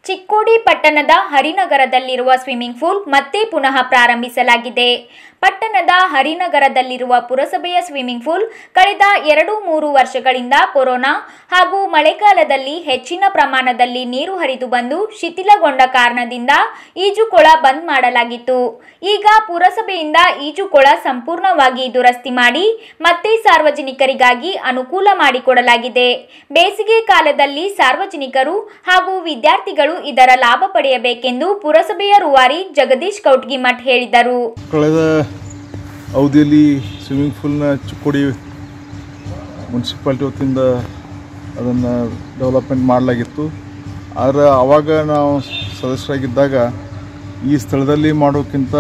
ಚಿಕ್ಕೋಡಿ ಪಟ್ಟಣದ ಹರಿನಗರದಲ್ಲಿರುವ swimming pool ಮತ್ತೆ ಪುನಃ ಪ್ರಾರಂಭಿಸಲಾಗಿದೆ ಪಟ್ಟಣದ ಹರಿನಗರದಲ್ಲಿರುವ ಪುರಸಭೆಯ ಸ್ವಿಮ್ಮಿಂಗ್ ಪೂಲ್ ಕಳೆದ ಎರಡು ಮೂರು ವರ್ಷಗಳಿಂದ ಕೊರೋನಾ ಹಾಗೂ ಮಳೆಗಾಲದಲ್ಲಿ ಹೆಚ್ಚಿನ ಪ್ರಮಾಣದಲ್ಲಿ ನೀರು ಹರಿದು ಬಂದು ಶಿಥಿಲಗೊಂಡ ಕಾರಣದಿಂದ ಈಜುಕೊಳ ಬಂದ್ ಮಾಡಲಾಗಿತ್ತು ಈಗ ಪುರಸಭೆಯಿಂದ ಈಜುಕೊಳ ಸಂಪೂರ್ಣವಾಗಿ ದುರಸ್ತಿ ಮಾಡಿ ಮತ್ತೆ ಸಾರ್ವಜನಿಕರಿಗಾಗಿ ಅನುಕೂಲ ಮಾಡಿಕೊಡಲಾಗಿದೆ ಬೇಸಿಗೆ ಕಾಲದಲ್ಲಿ ಸಾರ್ವಜನಿಕರು ಹಾಗೂ ವಿದ್ಯಾರ್ಥಿಗಳು ಇದರ ಲಾಭ ಪಡೆಯಬೇಕೆಂದು ಪುರಸಭೆಯ ರೂವಾರಿ ಜಗದೀಶ್ ಕೌಟ್ಗಿಮಠ್ ಹೇಳಿದರು ಕಳೆದ ಅವಧಿಯಲ್ಲಿ ಸ್ವಿಮ್ಮಿಂಗ್ ಪೂಲ್ನ ಚಿಕ್ಕೋಡಿ ಮುನ್ಸಿಪಾಲ್ಟಿ ವತಿಯಿಂದ ಅದನ್ನು ಡೆವಲಪ್ಮೆಂಟ್ ಮಾಡಲಾಗಿತ್ತು ಆದರೆ ಆವಾಗ ನಾವು ಸದಸ್ಯರಾಗಿದ್ದಾಗ ಈ ಸ್ಥಳದಲ್ಲಿ ಮಾಡೋಕ್ಕಿಂತ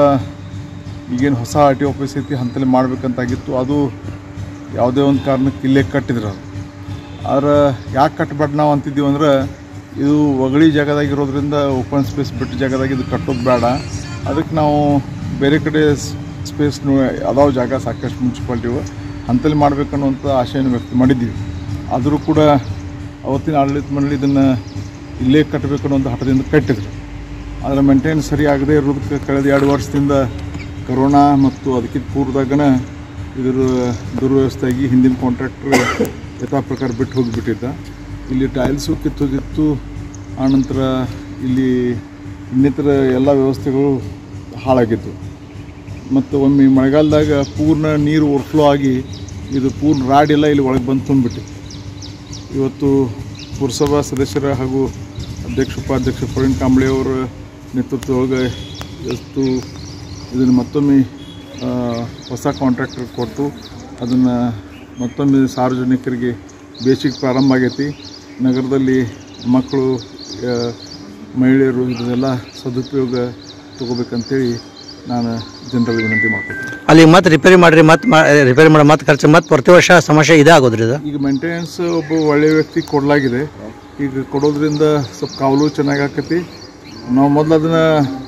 ಈಗೇನು ಹೊಸ ಆರ್ ಟಿ ಆಫೀಸ್ ಐತಿ ಅಂತಲ್ಲಿ ಮಾಡಬೇಕಂತಾಗಿತ್ತು ಅದು ಯಾವುದೇ ಒಂದು ಕಾರಣಕ್ಕೆ ಇಲ್ಲೇ ಕಟ್ಟಿದ್ರು ಅದು ಆದ್ರೆ ಯಾಕೆ ಕಟ್ಟಬೇಡ ನಾವು ಅಂತಿದ್ದೀವಿ ಅಂದ್ರೆ ಇದು ಒಗಳಿ ಜಾಗದಾಗಿರೋದ್ರಿಂದ ಓಪನ್ ಸ್ಪೇಸ್ ಬಿಟ್ಟು ಜಾಗದಾಗ ಇದು ಕಟ್ಟೋದು ಬೇಡ ಅದಕ್ಕೆ ನಾವು ಬೇರೆ ಕಡೆ ಸ್ಪೇಸ್ ಅದಾವ ಜಾಗ ಸಾಕಷ್ಟು ಮುನ್ಸಿಪಾಲ್ಟಿವು ಅಂತಲ್ಲಿ ಮಾಡ್ಬೇಕನ್ನುವಂಥ ಆಶೆಯನ್ನು ವ್ಯಕ್ತ ಮಾಡಿದ್ದೀವಿ ಆದರೂ ಕೂಡ ಅವತ್ತಿನ ಆಡಳಿತ ಮಂಡಳಿ ಇದನ್ನು ಇಲ್ಲೇ ಕಟ್ಟಬೇಕು ಅನ್ನುವಂಥ ಹಠದಿಂದ ಕಟ್ಟಿದ್ರು ಅದರ ಮೇಂಟೈನ್ ಸರಿ ಆಗದೇ ಇರೋದಕ್ಕೆ ಕಳೆದ ಎರಡು ವರ್ಷದಿಂದ ಕರೋನಾ ಮತ್ತು ಅದಕ್ಕಿಂತ ಪೂರ್ವದಾಗನ ಇದರ ದುರ್ವ್ಯವಸ್ಥೆಯಾಗಿ ಹಿಂದಿನ ಕಾಂಟ್ರಾಕ್ಟರ್ ಯಥಾ ಪ್ರಕಾರ ಬಿಟ್ಟು ಹೋಗಿಬಿಟ್ಟಿದ್ದ ಇಲ್ಲಿ ಟೈಲ್ಸು ಕಿತ್ತೋದಿತ್ತು ಆನಂತರ ಇಲ್ಲಿ ಇನ್ನಿತರ ಎಲ್ಲ ವ್ಯವಸ್ಥೆಗಳು ಹಾಳಾಗಿತ್ತು ಮತ್ತು ಒಮ್ಮೆ ಮಳೆಗಾಲದಾಗ ಪೂರ್ಣ ನೀರು ಓವರ್ಫ್ಲೋ ಆಗಿ ಇದು ಪೂರ್ಣ ರಾಡ್ ಎಲ್ಲ ಇಲ್ಲಿ ಒಳಗೆ ಬಂದು ತುಂಬಿಬಿಟ್ಟಿತ್ತು ಇವತ್ತು ಪುರಸಭಾ ಸದಸ್ಯರ ಹಾಗೂ ಅಧ್ಯಕ್ಷ ಉಪಾಧ್ಯಕ್ಷ ಪ್ರವೀಣ್ ಕಾಂಬ್ಳೆ ಅವರ ನೇತೃತ್ವದೊಳಗೆ ಇವತ್ತು ಇದನ್ನು ಮತ್ತೊಮ್ಮೆ ಆ, ಹೊಸ ಕಾಂಟ್ರಾಕ್ಟರ್ ಕೊಟ್ಟು ಅದನ್ನು ಮತ್ತೊಮ್ಮೆ ಸಾರ್ವಜನಿಕರಿಗೆ ಬೇಸಿಗೆ ಪ್ರಾರಂಭ ಆಗೈತಿ ನಗರದಲ್ಲಿ ಮಕ್ಕಳು ಆ, ಮಹಿಳೆಯರು ಇದನ್ನೆಲ್ಲ ಸದುಪಯೋಗ ತಗೋಬೇಕಂತೇಳಿ ನಾನು ಜನರಲ್ಲಿ ವಿನಂತಿ ಮಾಡ್ಕೊತೀನಿ ಅಲ್ಲಿ ಮತ್ತೆ ರಿಪೇರಿ ಮಾಡ್ರಿ ಮತ್ತೆ ರಿಪೇರಿ ಮಾಡಿ ಮತ್ತೆ ಖರ್ಚು ಮತ್ತೆ ಪ್ರತಿ ವರ್ಷ ಸಮಸ್ಯೆ ಇದೇ ಆಗೋದ್ರಿ ಇದು ಈಗ ಮೇಂಟೆನೆನ್ಸ್ ಒಬ್ಬ ಒಳ್ಳೆಯ ವ್ಯಕ್ತಿ ಕೊಡಲಾಗಿದೆ ಈಗ ಕೊಡೋದ್ರಿಂದ ಸ್ವಲ್ಪ ಕಾವಲು ಚೆನ್ನಾಗಿ ಆಕತಿ ನಾವು ಮೊದಲು ಅದನ್ನು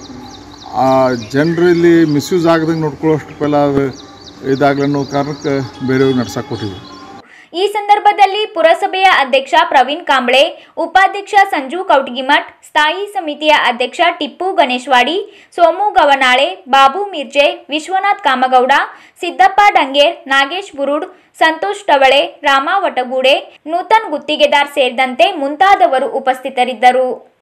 ಆ ಜನರಲ್ಲಿ ಮಿಸ್ಯೂಸ್ ಆಗದಂಗೆ ನೋಡ್ಕೊಳ್ಳೋಷ್ಟು ಪೆಲ್ಲ ಅದು ಇದಾಗಲಿ ಅನ್ನೋ ಕಾರಣಕ್ಕೆ ಬೇರೆಯವ್ರಿಗೆ ನಡ್ಸಕ್ಕೆ ಕೊಟ್ಟಿದ್ವಿ ಈ ಸಂದರ್ಭದಲ್ಲಿ ಪುರಸಭೆಯ ಅಧ್ಯಕ್ಷ ಪ್ರವೀಣ್ ಕಾಂಬ್ಳೆ ಉಪಾಧ್ಯಕ್ಷ ಸಂಜು ಕೌಟಗಿಮಠ್ ಸ್ಥಾಯಿ ಸಮಿತಿಯ ಅಧ್ಯಕ್ಷ ಟಿಪ್ಪು ಗಣೇಶ್ವಾಡಿ ಸೋಮು ಗವನಾಳೆ ಬಾಬು ಮಿರ್ಜೆ ವಿಶ್ವನಾಥ್ ಕಾಮಗೌಡ ಸಿದ್ದಪ್ಪ ಡಂಗೇರ್ ನಾಗೇಶ್ ಬುರುಡ್ ಸಂತೋಷ್ ಟವಳೆ ರಾಮ ವಟಗೂಡೆ ನೂತನ್ ಗುತ್ತಿಗೆದಾರ್ ಸೇರಿದಂತೆ ಮುಂತಾದವರು ಉಪಸ್ಥಿತರಿದ್ದರು